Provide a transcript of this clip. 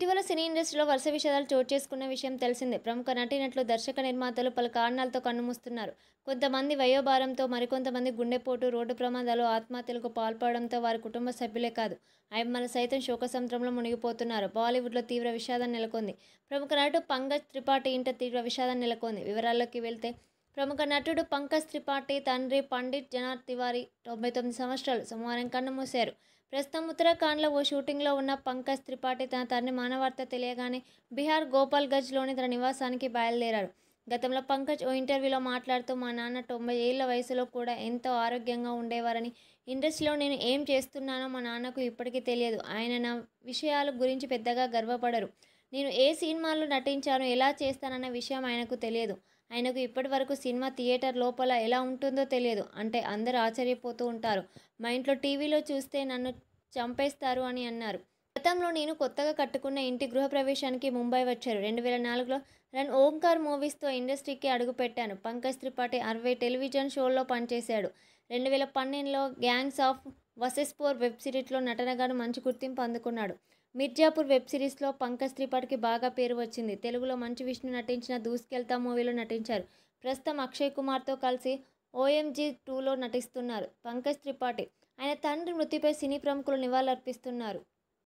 ఇటీవల సినీ ఇండస్ట్రీలో వరుస విషయాలు చోటు చేసుకున్న విషయం తెలిసిందే ప్రముఖ నటీనటులు దర్శక నిర్మాతలు పలు కారణాలతో కన్నుమూస్తున్నారు కొంతమంది వయోభారంతో మరికొంతమంది గుండెపోటు రోడ్డు ప్రమాదాలు ఆత్మహత్యలకు పాల్పడడంతో వారి కుటుంబ సభ్యులే కాదు ఆయమ్మలు సైతం శోకసముద్రంలో మునిగిపోతున్నారు బాలీవుడ్లో తీవ్ర విషాదం నెలకొంది ప్రముఖ నటుడు పంకజ్ త్రిపాఠి ఇంట తీవ్ర విషాదం నెలకొంది వివరాల్లోకి వెళ్తే ప్రముఖ నటుడు పంకజ్ త్రిపాఠి తండ్రి పండిట్ జనార్ తివారీ తొంభై తొమ్మిది సంవత్సరాలు సోమవారం కన్నుమూశారు ప్రస్తుతం ఉత్తరాఖండ్లో ఓ షూటింగ్లో ఉన్న పంకజ్ త్రిపాఠి తన తండ్రి మానవార్త తెలియగానే బీహార్ గోపాల్గంజ్లోని తన నివాసానికి బయలుదేరారు గతంలో పంకజ్ ఓ ఇంటర్వ్యూలో మాట్లాడుతూ మా నాన్న తొంభై ఏళ్ల వయసులో కూడా ఎంతో ఆరోగ్యంగా ఉండేవారని ఇండస్ట్రీలో నేను ఏం చేస్తున్నానో మా నాన్నకు ఇప్పటికీ తెలియదు ఆయన నా విషయాల గురించి పెద్దగా గర్వపడరు నేను ఏ సినిమాలో నటించానో ఎలా చేస్తానన్న విషయం ఆయనకు తెలియదు ఆయనకు ఇప్పటి వరకు సినిమా థియేటర్ లోపల ఎలా ఉంటుందో తెలియదు అంటే అందరూ ఆశ్చర్యపోతూ ఉంటారు మా ఇంట్లో టీవీలో చూస్తే నన్ను చంపేస్తారు అని అన్నారు గతంలో నేను కొత్తగా కట్టుకున్న ఇంటి గృహప్రవేశానికి ముంబై వచ్చారు రెండు వేల నాలుగులో రన్ ఓంకార్ మూవీస్తో ఇండస్ట్రీకి అడుగుపెట్టాను పంకజ్ త్రిపాఠి అరవై టెలివిజన్ షోల్లో పనిచేశాడు రెండు వేల పన్నెండులో గ్యాంగ్స్ ఆఫ్ వసెస్పోర్ వెబ్ సిరీస్లో నటనగాను మంచి గుర్తింపు అందుకున్నాడు మిర్జాపూర్ వెబ్ సిరీస్లో పంకజ్ త్రిపాఠికి బాగా పేరు వచ్చింది తెలుగులో మంచు విష్ణు నటించిన దూసుకెళ్తా మూవీలో నటించారు ప్రస్తుతం అక్షయ్ కుమార్తో కలిసి ఓఎంజీ టూలో నటిస్తున్నారు పంకజ్ త్రిపాఠి ఆయన తండ్రి మృతిపై సినీ ప్రముఖులు నివాళులర్పిస్తున్నారు